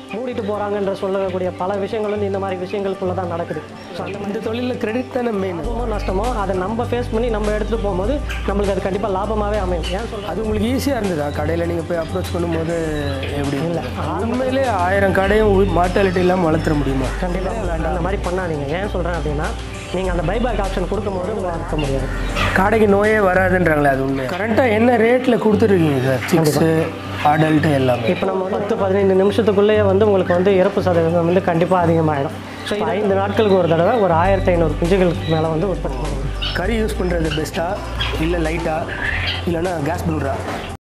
மூடிட்டு போகிறாங்கன்ற சொல்லக்கூடிய பல விஷயங்கள் வந்து இந்த மாதிரி விஷயங்களுக்குள்ள தான் நடக்குது ஸோ அந்த இந்த தொழிலில் கிரெடிட் தானே மெயின் லாபமோ நஷ்டமோ அதை நம்ம ஃபேஸ் பண்ணி நம்ம எடுத்துகிட்டு போகும்போது நம்மளுக்கு அது கண்டிப்பாக லாபமாகவே அமையும் ஏன் சொல்கிறேன் அது உங்களுக்கு ஈஸியாக இருந்ததா கடையில் நீங்கள் போய் அப்ரோச் பண்ணும்போது எப்படி இல்லை உண்மையிலே ஆயிரம் கடையும் மார்ட்டாலிட்டி இல்லாமல் வளர்த்துற முடியுமா கண்டிப்பாக அந்த மாதிரி பண்ணாதீங்க ஏன் சொல்கிறேன் அப்படின்னா நீங்கள் அந்த பைபேக் ஆப்ஷன் கொடுக்கும்போது வளர்க்க முடியாது கடைக்கு நோயே வராதுன்றாங்களே அது உண்மை கரண்ட்டாக என்ன ரேட்டில் கொடுத்துருக்கீங்க சார் சிக்ஸு அடல்ட்டு எல்லாமே இப்போ நம்ம பத்து பதினைந்து நிமிஷத்துக்குள்ளேயே வந்து உங்களுக்கு வந்து இறப்பு சதவீதம் வந்து கண்டிப்பாக அதிகமாகிடும் ஸோ ஐந்து நாட்களுக்கு ஒரு தடவை ஒரு ஆயிரத்தி ஐநூறு குஞ்சுகளுக்கு மேலே வந்து உற்பத்தி பண்ணுவோம் கறி யூஸ் பண்ணுறது பெஸ்ட்டா இல்லை லைட்டா இல்லைன்னா கேஸ் ப்ளூரா